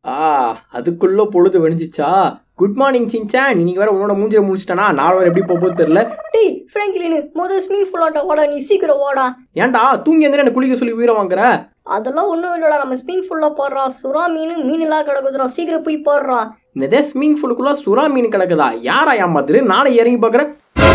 ஆ அதுக்குள்ள பொழுது வெடிஞ்சிச்சா good morning Shinchan இன்னைக்கு வேற உன்னோட மூஞ்சில முடிச்சிட்டானா நாள் வேற எப்படி போகுது தெரியல டேய் ஃப்ராங்க்லின் முதல் ஸ்விமிங் ஃபுல்லாட்ட வாடா நீ சீக்கிரம் வாடா ஏன்டா தூங்கி எந்திர என்ன குளிக்க சொல்லி உயிரை வாங்குற அதெல்லாம் ஒன்றும் இல்லைடா நம்ம ஸ்விமிங் ஃபுல்லாக போடுறா சுறா மீன் மீன்லாம் கிடக்குதுடா சீக்கிரம் போய் போடுறா என்னதே ஸ்விமிங் ஃபுல்லுக்குள்ள சுறா மீன் கிடக்குதா யாரா ஏமாத்துரு நானே இறங்கி பாக்குறேன்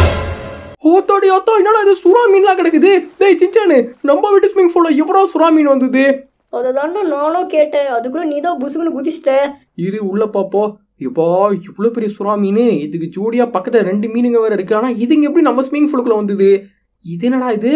ஓத்தோடி ஓத்தோ என்னடா இது சுறா மீன்லாம் கிடக்குது டேய் சின்சானு நம்ம வீட்டு ஸ்விமிங் ஃபுல்ல எவ்வளோ சுறா மீன் வந்தது அதை தாண்டா நானும் கேட்டேன் அதுக்குள்ள நீ தான் புசுக்குன்னு குதிச்சிட்ட இரு உள்ள பாப்போ இப்போ இவ்வளோ பெரிய சுறா மீன் இதுக்கு ஜோடியா பக்கத்துல ரெண்டு மீனுங்க வேற இருக்கு ஆனா இதுங்க எப்படி நம்ம ஸ்விமிங் ஃபுல்லுக்குள்ள வந்தது இது என்னடா இது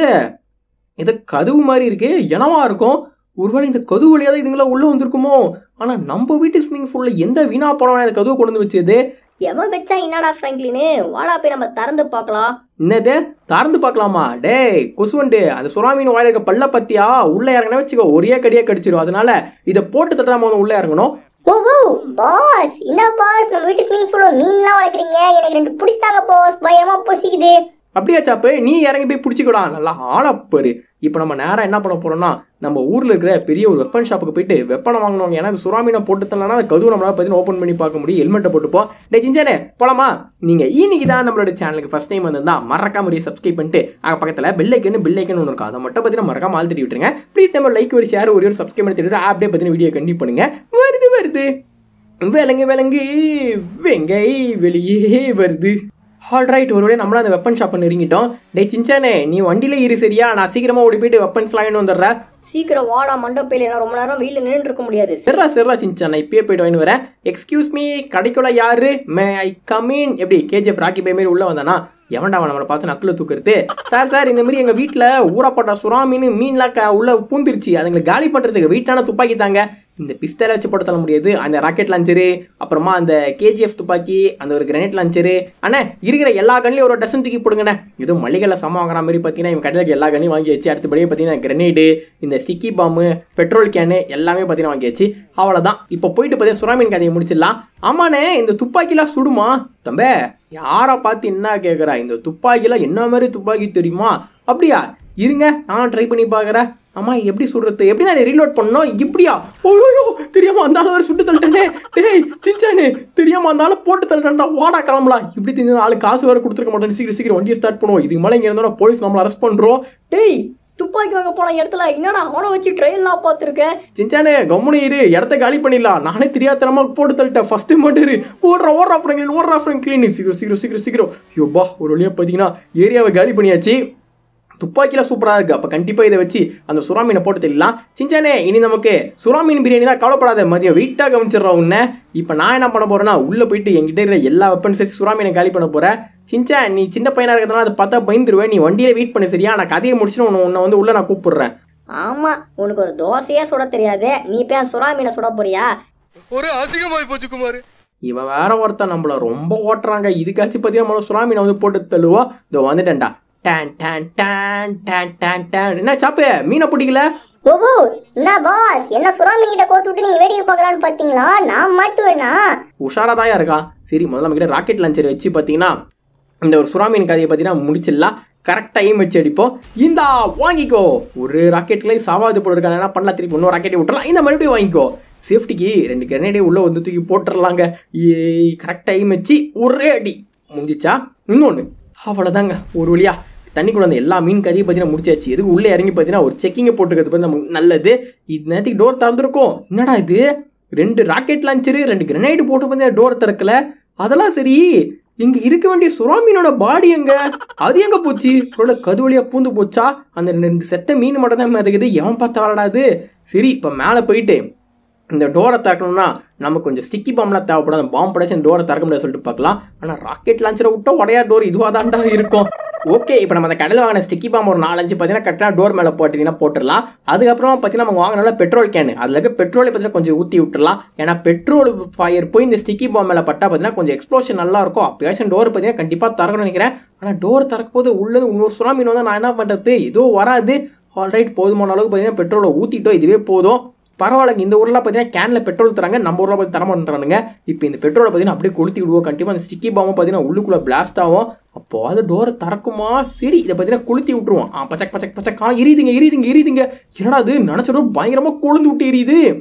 இது கதவு மாதிரி இருக்கே எனவா இருக்கும் ஒருவேளை இந்த கதவு வழியா தான் இதுங்களா உள்ள வந்திருக்குமோ ஆனா நம்ம வீட்டு ஸ்விமிங் ஃபுல்ல எந்த வீணா போனவன இந்த கதவை கொண்டு வந்து வச்சது எவன் வச்சா என்னடா ஃப்ராங்க்லின் வாடா போய் நம்ம திறந்து பார்க்கலாம் என்னது திறந்து பார்க்கலாமா டேய் கொசுவண்டு அந்த சுறா மீன் வாயில இருக்க பல்ல பத்தியா உள்ள இறங்கினா வச்சுக்கோ ஒரே கடியா கடிச்சிரும் அதனால இதை போட்டு தட்டாம வந்து உள்ள இறங்கணும் ஓ ஓ பாஸ் என்ன பாஸ் நம்ம வீட்டு ஸ்விமிங் பூல்ல மீன்லாம் வளர்க்குறீங்க எனக்கு ரெண்டு பிடிச்சிட்டாங்க பாஸ் பயமா பொசிக்குது அப்படியா சாப்பு நீ இறங்கி போய் பிடிச்சிக்கூடா நல்லா ஆளப்பாரு இப்போ நம்ம நேரா என்ன பண்ண போறோம்னா நம்ம ஊர்ல இருக்கிற பெரிய ஒரு வெப்பன் ஷாப்புக்கு போயிட்டு வெப்பனை வாங்கணும் ஏன்னா இந்த சுறாமீனை போட்டு தரலனா அந்த கதவு நம்மளால பார்த்தீங்கன்னா ஓப்பன் பண்ணி பார்க்க முடியும் ஹெல்மெட்டை போட்டுப்போம் டே சிஞ்சானே போலாமா நீங்க இன்னைக்கு தான் நம்மளோட சேனலுக்கு ஃபர்ஸ்ட் டைம் வந்திருந்தா மறக்காம ஒரு சப்ஸ்கிரைப் பண்ணிட்டு அங்க பக்கத்துல பெல் ஐக்கன் பெல் ஐக்கன் ஒன்று இருக்கும் அதை மட்டும் பார்த்தீங்கன்னா மறக்காம ஆள் தட்டி விட்டுருங்க ப்ளீஸ் நம்ம லைக் ஒரு ஷேர் ஒரு ஒரு சப்ஸ்கிரைப் பண்ணி தட்டிட்டு ஆப்டே பத்தின வீடியோ கண்டிப்பாக பண்ணுங்க வருது வருது விலங்கு விலங்கு வெங்கை வெளியே வருது ஆல்ரைட் ஒரு நம்மளும் அந்த வெப்பன் ஷாப்பை நெருங்கிட்டோம் டே சின்சானே நீ வண்டியில இரு சரியா நான் சீக்கிரமா ஓடி போயிட்டு வெப்பன்ஸ் வாங்கிட்டு வந்துடுறேன் சீக்கிரம் வாடா மண்டப்பையில நான் ரொம்ப நேரம் வெயில நின்று இருக்க முடியாது சரிடா சரிடா சின்சான் நான் இப்பயே போயிட்டு வாங்கிட்டு வரேன் எக்ஸ்கியூஸ் மீ கடைக்குள்ள யாரு மே ஐ கமீன் எப்படி கேஜிஎஃப் ராக்கி பை மாரி உள்ள வந்தானா எவன்டா அவன் நம்மளை பார்த்து நக்குல தூக்குறது சார் சார் இந்த மாதிரி எங்க வீட்டில் ஊறப்பட்ட சுறா மீன் மீன்லாம் க- உள்ள பூந்துருச்சு அதுங்களை காலி பண்றதுக்கு வீட்டான துப்பாக்கி தாங்க இந்த பிஸ்டலை வச்சு போட்டு தள்ள முடியாது அந்த ராக்கெட் லான்ச்சரு அப்புறமா அந்த கேஜிஎஃப் துப்பாக்கி அந்த ஒரு கிரனேட் லான்ச்சரு அண்ணே இருக்கிற எல்லா கண்ணிலையும் ஒரு டசன் தூக்கி போடுங்கண்ணே இது மளிகையில் சம வாங்குற மாதிரி பார்த்தீங்கன்னா இவன் கடையில் எல்லா கண்ணையும் வாங்கி வச்சு அடுத்தபடியே பார்த்தீங்கன்னா கிரனேடு இந்த ஸ்டிக்கி பாம்பு பெட்ரோல் கேனு எல்லாமே பார்த்தீங்கன்னா வாங்கியாச்சு அவ்வளோதான் இப்போ போயிட்டு பார்த்தீங்கன்னா சுறாமீன் கதையை முடிச்சிடலாம் ஆமாண்ணே இந்த துப்பாக்கிலாம் சுடுமா தம்பே யாரை பார்த்து என்ன கேட்குறா இந்த துப்பாக்கிலாம் என்ன மாதிரி துப்பாக்கி தெரியுமா அப்படியா இருங்க நான் ட்ரை பண்ணி பார்க்குறேன் ஆமா இது எப்படி சுடுறது எப்படி நான் ரீலோட் பண்ணோம் இப்படியா ஓய்யோ தெரியாம அந்த ஆளு வேற சுட்டு தள்ளிட்டேனே டேய் சின்சானே தெரியாம அந்த ஆளை போட்டு தள்ளிட்டா வாடா கிளம்பலாம் இப்படி தெரிஞ்ச ஆளு காசு வேற கொடுத்துருக்க மாட்டேன் சீக்கிரம் சீக்கிரம் வண்டியை ஸ்டார்ட் பண்ணுவோம் இதுக்கு மேலே இங்கே இருந்தோம் போலீஸ் நம்மளை அரெஸ்ட் பண்ணுறோம் டேய் துப்பாக்கி வாங்க போன இடத்துல என்னடா அவனை வச்சு ட்ரெயின்லாம் பார்த்துருக்கேன் சின்சானே கம்முனு இரு இடத்த காலி பண்ணிடலாம் நானே தெரியாதனமா போட்டு தள்ளிட்டேன் ஃபர்ஸ்ட் மட்டும் இரு ஓடுறா ஓடுறா ஃப்ரெங்க்லின் ஓடுறா ஃப்ரெங்க்லின் சீக்கிரம் சீக்கிரம் சீக்கிரம் சீக்கிரம் யோபா ஒரு வழியா பார்த்தீங்கன்னா ஏரியாவை காலி பண்ணியாச்சு துப்பாக்கிலாம் சூப்பராக இருக்கு அப்போ கண்டிப்பாக இதை வச்சு அந்த சுறா மீனை போட்டு தெரியலாம் சின்சானே இனி நமக்கு சுறா மீன் பிரியாணி தான் கவலைப்படாத மதியம் வெயிட்டாக கவனிச்சிடுறோம் உன்னை இப்போ நான் என்ன பண்ண போறேன்னா உள்ளே போயிட்டு என்கிட்ட இருக்கிற எல்லா வெப்பன்ஸ் வச்சு சுறா மீனை காலி பண்ண போறேன் சின்சான் நீ சின்ன பையனா இருக்கிறதுனால அதை பார்த்தா பயந்துருவேன் நீ வண்டியில வெயிட் பண்ணு சரியா நான் கதையை முடிச்சுட்டு உன்னை உன்னை வந்து உள்ள நான் கூப்பிடுறேன் ஆமா உனக்கு ஒரு தோசையே சுட தெரியாது நீ போய் அந்த சுறா மீனை சுட போறியா ஒரு அசிங்கமாய் போச்சு குமார் இவன் வேற ஒருத்தன் நம்மள ரொம்ப ஓட்டுறாங்க இதுக்காச்சும் பார்த்தீங்கன்னா நம்ம சுறாமீனை வந்து போட்டு தள்ளுவோம் இதோ வந்துட்டேன்டா டான் டான் டான் டான் டான் டான் என்ன சாப்பு மீனை பிடிக்கல ஓ ஓ என்ன பாஸ் என்ன சுறாமி கிட்ட கோத்து விட்டு நீங்க வேடிக்கை பார்க்கலாம்னு பாத்தீங்களா நான் மாட்டுவேனா உஷாரா தாயா இருக்கான் சரி முதல்ல நம்ம கிட்ட ராக்கெட் லான்ச்சர் வச்சு பார்த்தீங்கன்னா இந்த ஒரு சுறாமீன் கதையை பார்த்தீங்கன்னா முடிச்சிடலாம் கரெக்டாக எய்ம் வச்சு அடிப்போம் இந்தா வாங்கிக்கோ ஒரு ராக்கெட்லேயே சாவாது போல இருக்காங்க என்ன பண்ணலாம் திருப்பி இன்னொரு ராக்கெட்டை விட்டுறலாம் இந்த மறுபடியும் வாங்கிக்கோ சேஃப்டிக்கு ரெண்டு கிரனேடே உள்ளே வந்து தூக்கி போட்டுடலாங்க ஏய் கரெக்டாக எய்ம் வச்சு ஒரே அடி முடிஞ்சிச்சா இன்னொன்று அவ்வளோதாங்க ஒரு வழியா தண்ணிக்குள்ள அந்த எல்லா மீன் கதையும் பார்த்தீங்கன்னா முடிச்சாச்சு எதுக்கு உள்ளே இறங்கி பார்த்தீங்கன்னா ஒரு செக்கிங்கை போட்டுக்கிறது வந்து நமக்கு நல்லது இது நேரத்துக்கு டோர் திறந்துருக்கோம் என்னடா இது ரெண்டு ராக்கெட் லான்ச்சரு ரெண்டு கிரனைடு போட்டு பார்த்தீங்கன்னா டோர் திறக்கல அதெல்லாம் சரி இங்க இருக்க வேண்டிய சுறாமீனோட பாடி எங்க அது எங்க போச்சு ஒருவேளை கது வழியா பூந்து போச்சா அந்த ரெண்டு செத்த மீன் மட்டும் தான் மிதக்குது எவன் பார்த்தா வரடாது சரி இப்ப மேல போயிட்டு இந்த டோரை திறக்கணும்னா நமக்கு கொஞ்சம் ஸ்டிக்கி பாம்லாம் தேவைப்படும் அந்த பாம்பு படைச்சு டோரை திறக்க முடியாது சொல்லிட்டு பார்க்கலாம் ஆனால் ராக்கெட் லான்ச்சரை விட்டா உடையா டோர் இதுவாக தான்டா இருக்கும் ஓகே இப்போ நம்ம அந்த கடையில் வாங்கின ஸ்டிக்கி பாம் ஒரு நாலஞ்சு பார்த்தீங்கன்னா கரெக்டாக டோர் மேலே போட்டிங்கன்னா போட்டுடலாம் அதுக்கப்புறமா பார்த்தீங்கன்னா நம்ம வாங்கினால பெட்ரோல் கேனு அதில் இருக்க பெட்ரோலை பார்த்தீங்கன்னா கொஞ்சம் ஊற்றி விட்டுறலாம் ஏன்னா பெட்ரோல் ஃபயர் போய் இந்த ஸ்டிக்கி பாம் மேலே பட்டா பார்த்தீங்கன்னா கொஞ்சம் எக்ஸ்ப்ளோஷன் நல்லா இருக்கும் அப்பயாச்சும் டோர் பார்த்தீங்கன்னா கண்டிப்பாக திறக்கணும்னு நினைக்கிறேன் ஆனால் டோர் திறக்கும் போது உள்ளது இன்னொரு சுறா மீன் வந்து நான் என்ன பண்ணுறது ஏதோ வராது ஆல்ரைட் போதுமான அளவுக்கு பார்த்தீங்கன்னா பெட்ரோலை ஊற்றிட்டோம் இதுவே போதும் பரவாயில்லைங்க இந்த ஊரில் பார்த்தீங்கன்னா கேனில் பெட்ரோல் தராங்க நம்ம ஊரில் பார்த்து தர மாட்டேறானுங்க இப்போ இந்த பெட்ரோலை பார்த்தீங்கன்னா அப்படியே கொளுத்தி விடுவோம் கண்டிப்பாக அந்த ஸ்டிக்கி பாம்பு பார்த்தீங்கன்னா உள்ளுக்குள்ளே பிளாஸ்ட் ஆகும் அப்போ அது டோரை திறக்குமா சரி இதை பார்த்தீங்கன்னா கொளுத்தி விட்டுருவோம் ஆ பச்சக் பச்சக் பச்சக் ஆ எரியுதுங்க எரியுதுங்க எரியுதுங்க என்னடா அது நினச்சிடும் பயங்கரமாக கொழுந்து விட்டு எரியுது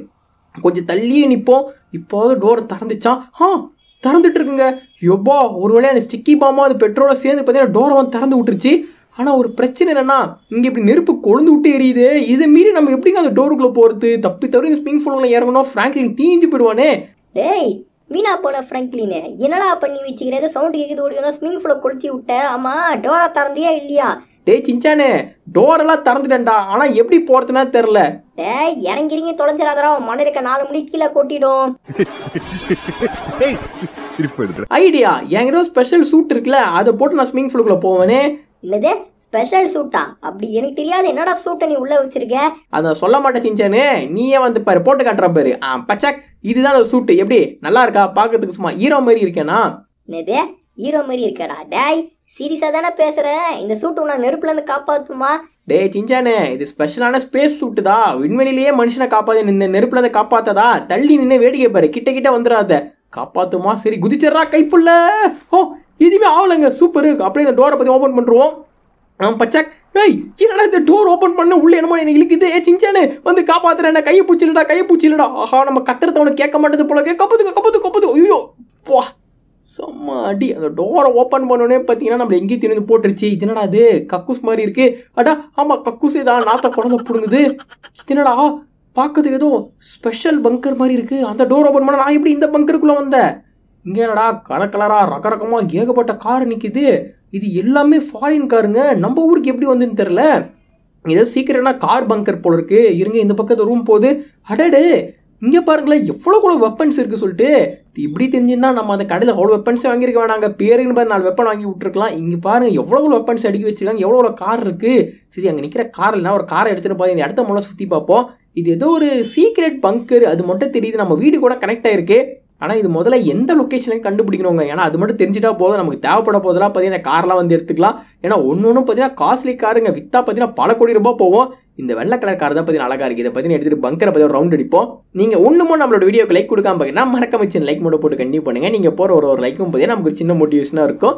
கொஞ்சம் தள்ளியே நிற்போம் இப்போது டோர் திறந்துச்சான் ஆ திறந்துட்டு இருக்குங்க எப்பா ஒரு வேளையா அந்த ஸ்டிக்கி பாமா அது பெட்ரோலை சேர்ந்து பார்த்தீங்கன்னா டோரை வந்து திறந்து விட்டுருச்சு ஆனால் ஒரு பிரச்சனை என்னன்னா இங்கே இப்படி நெருப்பு கொழுந்து விட்டு எரியுது இதை மீறி நம்ம எப்படிங்க அந்த டோருக்குள்ளே போகிறது தப்பி தவிர இந்த ஸ்பிங் ஃபுல்லில் இறங்கணும் ஃப்ராங்க்லின் தீஞ்சு போயிடுவானே டேய் வீணா போன ஃப்ரங்க்லின் என்னடா பண்ணி வச்சுக்கிறேன் ஏதோ சவுண்ட் கேட்குது ஓடி வந்தா ஸ்விமிங் ஃபுல்ல கொளுத்தி விட்ட ஆமா டோரா திறந்தியா இல்லையா டேய் சிஞ்சானே டோரெல்லாம் திறந்துட்டேன்டா ஆனால் எப்படி போகிறதுனா தெரில டேய் இறங்கிறீங்க தொலைஞ்சிடாதடா உன் மண்டை இருக்க நாலு முடி கீழே கொட்டிடும் ஐடியா என்கிட்ட ஸ்பெஷல் சூட் இருக்குல்ல அதை போட்டு நான் ஸ்விமிங் ஃபுல்லுக்குள்ளே போவேனே என்னது ஸ்பெஷல் சூட்டா அப்படி எனக்கு தெரியாது என்னடா சூட்டை நீ உள்ள வச்சிருக்க அதை சொல்ல மாட்டேன் சிஞ்சானே நீயே வந்து பாரு போட்டு காட்டுற பாரு ஆ பச்சக் இதுதான் அந்த சூட்டு எப்படி நல்லா இருக்கா பார்க்கறதுக்கு சும்மா ஹீரோ மாதிரி இருக்கேனா என்னது ஹீரோ மாதிரி இருக்கடா டேய் சீரியஸா தானே பேசுறேன் இந்த சூட்டு உன்னை நெருப்புல இருந்து காப்பாத்துமா டேய் சிஞ்சானே இது ஸ்பெஷலான ஸ்பேஸ் சூட்டு தான் விண்வெளியிலேயே மனுஷனை காப்பாது நின்று நெருப்புல அதை காப்பாத்ததா தள்ளி நின்று வேடிக்கை பாரு கிட்ட கிட்ட வந்துடாத காப்பாத்துமா சரி குதிச்சிடுறா கைப்புள்ள ஓ இதுவுமே ஆகலைங்க சூப்பர் அப்படியே இந்த டோரை பத்தி ஓபன் பண்றோம் ஆ பச்சக் ஏய் என்னடா இந்த டோர் ஓபன் பண்ண உள்ள என்னமோ எனக்கு இழுக்குது ஏ சிஞ்சானே வந்து காப்பாத்துறேன் என்ன கையை பூச்சிலடா கையை பூச்சிலடா ஆஹா நம்ம கத்துறத உனக்கு கேட்க மாட்டேது போல கப்பது கப்பது கப்பது ஐயோ போ செம்ம அடி அந்த டோரை ஓப்பன் பண்ணோடனே பார்த்தீங்கன்னா நம்ம எங்கேயும் திறந்து போட்டுருச்சு இது என்னடா அது கக்கூஸ் மாதிரி இருக்கு அடா ஆமாம் கக்கூஸே தான் நாத்த குழந்தை பிடுங்குது இது என்னடா பார்க்கறதுக்கு ஏதோ ஸ்பெஷல் பங்கர் மாதிரி இருக்கு அந்த டோர் ஓப்பன் பண்ண நான் எப்படி இந்த பங்கருக்குள்ளே வந்தேன் இங்கே என்னடா கலர் கலராக ரக ரகமாக ஏகப்பட்ட கார் நிற்கிது இது எல்லாமே ஃபாரின் காருங்க நம்ம ஊருக்கு எப்படி வந்துன்னு தெரில ஏதோ சீக்கிரம்னா கார் பங்கர் போல இருக்கு இருங்க இந்த பக்கத்து ரூம் போகுது அடடே இங்கே பாருங்களேன் எவ்வளோ கூட வெப்பன்ஸ் இருக்கு சொல்லிட்டு இது இப்படி தெரிஞ்சிருந்தா நம்ம அந்த கடையில் அவ்வளோ வெப்பன்ஸே வாங்கியிருக்க வேணாங்க பேருக்குன்னு பார்த்து நாலு வெப்பன் வாங்கி விட்டுருக்கலாம் இங்கே பாருங்க எவ்வளோ வெப்பன்ஸ் அடுக்கி வச்சிருக்காங்க எவ்வளோ கார் இருக்கு சரி அங்கே நிற்கிற கார் இல்லைனா ஒரு காரை எடுத்துகிட்டு போய் இந்த இடத்த மூலம் சுற்றி பார்ப்போம் இது ஏதோ ஒரு சீக்ரெட் பங்கர் அது மட்டும் தெரியுது நம்ம வீடு கூட கனெக்ட் ஆயிருக்கு ஆனால் இது முதல்ல எந்த லொக்கேஷனையும் கண்டுபிடிக்கணுங்க ஏன்னா அது மட்டும் தெரிஞ்சுட்டா போதும் நமக்கு தேவைப்பட போதெல்லாம் பார்த்தீங்கன்னா கார்லாம் வந்து எடுத்துக்கலாம் ஏன்னா ஒன்று ஒன்று பார்த்தீங்கன்னா காஸ்ட்லி காருங்க வித்தா பார்த்தீங்கன்னா பல கோடி ரூபாய் போவோம் இந்த வெள்ளை கலர் கார் தான் பார்த்தீங்கன்னா அழகா இருக்குது இதை பற்றி எடுத்துட்டு பங்கரை பற்றி ரவுண்ட் அடிப்போம் நீங்கள் ஒன்றுமோ நம்மளோட வீடியோக்கு லைக் கொடுக்காம பார்த்தீங்கன்னா மறக்காம வச்சு லைக் மட்டும் போட்டு கண்டிப்பாக பண்ணுங்க நீங்கள் போகிற ஒரு ஒரு லைக்கும் பார்த்தீங்கன்னா நமக்கு ஒரு சின்ன மோட்டிவேஷனாக இருக்கும்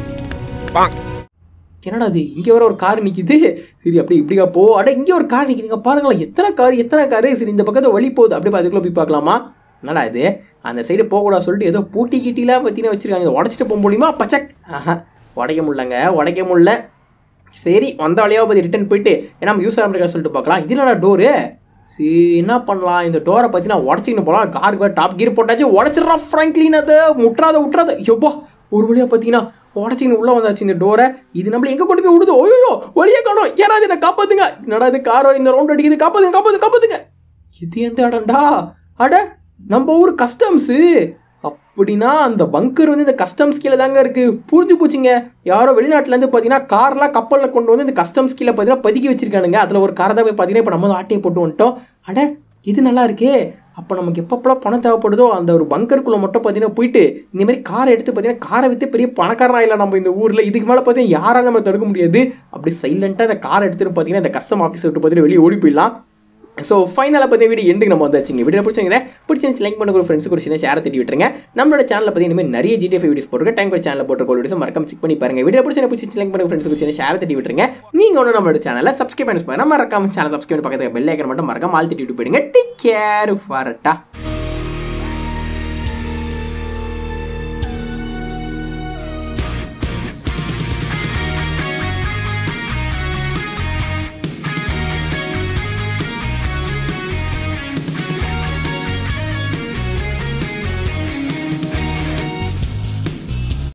என்னடா அது இங்கே வர ஒரு கார் நிற்கிது சரி அப்படி இப்படியா போ அட இங்கே ஒரு கார் நிற்கிதுங்க பாருங்களேன் எத்தனை கார் எத்தனை கார் சரி இந்த பக்கத்தை வழி போகுது அப்படியே அதுக்குள்ளே போய் பார்க்கலாமா என்னடா இது அந்த சைடு போகக்கூடாது சொல்லிட்டு ஏதோ பூட்டி கீட்டிலாம் பற்றின வச்சிருக்காங்க இதை உடச்சிட்டு போக முடியுமா பச்சக் ஆஹா உடைக்க முடியலங்க உடைக்க முடியல சரி வந்த வழியாக பற்றி ரிட்டன் போயிட்டு ஏன்னா நம்ம யூஸ் ஆகிருக்கா சொல்லிட்டு பார்க்கலாம் இது என்னடா டோரு சரி என்ன பண்ணலாம் இந்த டோரை பற்றி நான் உடச்சிக்கின்னு போகலாம் காருக்கு டாப் கீர் போட்டாச்சு உடச்சிட்றா ஃப்ராங்க்லின் அது முட்டுறாத விட்டுறாத எப்பா ஒரு வழியாக பார்த்தீங்கன்னா உடச்சிக்கின்னு உள்ளே வந்தாச்சு இந்த டோரை இது நம்மள எங்கே கொண்டு போய் விடுது ஓய்யோ வழியே காணோம் யாராவது என்ன காப்பாத்துங்க என்னடா இது கார் இந்த ரவுண்ட் அடிக்குது காப்பாத்துங்க காப்பாத்து காப்பாத்துங்க இது எந்த இடம்டா அட நம்ம ஊர் கஸ்டம்ஸு அப்படின்னா அந்த பங்கர் வந்து இந்த கஸ்டம்ஸ் கீழே தாங்க இருக்கு புரிஞ்சு போச்சுங்க யாரோ வெளிநாட்டுலேருந்து பார்த்தீங்கன்னா கார்லாம் கப்பலில் கொண்டு வந்து இந்த கஸ்டம்ஸ் கீழே பார்த்தீங்கன்னா பதுக்கி வச்சிருக்கானுங்க அதில் ஒரு காரை தான் போய் பார்த்தீங்கன்னா இப்போ நம்ம வந்து ஆட்டையை போட்டு வந்துட்டோம் அட இது நல்லா இருக்கே அப்போ நமக்கு எப்பப்பெல்லாம் பணம் தேவைப்படுதோ அந்த ஒரு பங்கருக்குள்ளே மட்டும் பார்த்தீங்கன்னா போயிட்டு இந்த மாதிரி காரை எடுத்து பார்த்தீங்கன்னா காரை விற்று பெரிய பணக்காரனா இல்லை நம்ம இந்த ஊரில் இதுக்கு மேலே பார்த்தீங்கன்னா யாராலும் நம்ம தடுக்க முடியாது அப்படி சைலண்ட்டாக இந்த காரை எடுத்துகிட்டு பார்த்தீங்கன்னா இந்த கஸ்டம் ஆஃபீஸ் விட்டு பார்த்தீங்கன்னா வெளியே ஓடி போயிடலாம் ஸோ ஃபைனலாக பற்றி வீடியோ எண்டுக்கு நம்ம வந்தாச்சுங்க வீடியோ பிடிச்சிங்க பிடிச்சி லைக் பண்ண ஃப்ரெண்ட்ஸுக்கு ஒரு சின்ன ஷேர் தட்டி விட்டுருங்க நம்மளோட சேனலில் பற்றி இனிமேல் நிறைய ஜிடிஎஃப் வீடியோஸ் போட்டுருக்க டைம் சேனலில் போட்டு வீடியோஸ் மறக்காம செக் பண்ணி பாருங்க வீடியோ பிடிச்சி பிடிச்சி லைக் பண்ண ஃப்ரெண்ட்ஸுக்கு சின்ன ஷேர் தட்டி விட்டுருங்க நீங்கள் ஒன்று நம்மளோட சேனலை சப்ஸ்கிரைப் பண்ணி பாருங்க மறக்காம சேனல் சப்ஸ்கிரைப் பண்ணி பக்கத்தில் பெல் ஐக்கன் மட்டும் மறக்காம ஆள் தட்டி விட்டு போயிடுங்க டேக் கேர் ஃபாரட்டா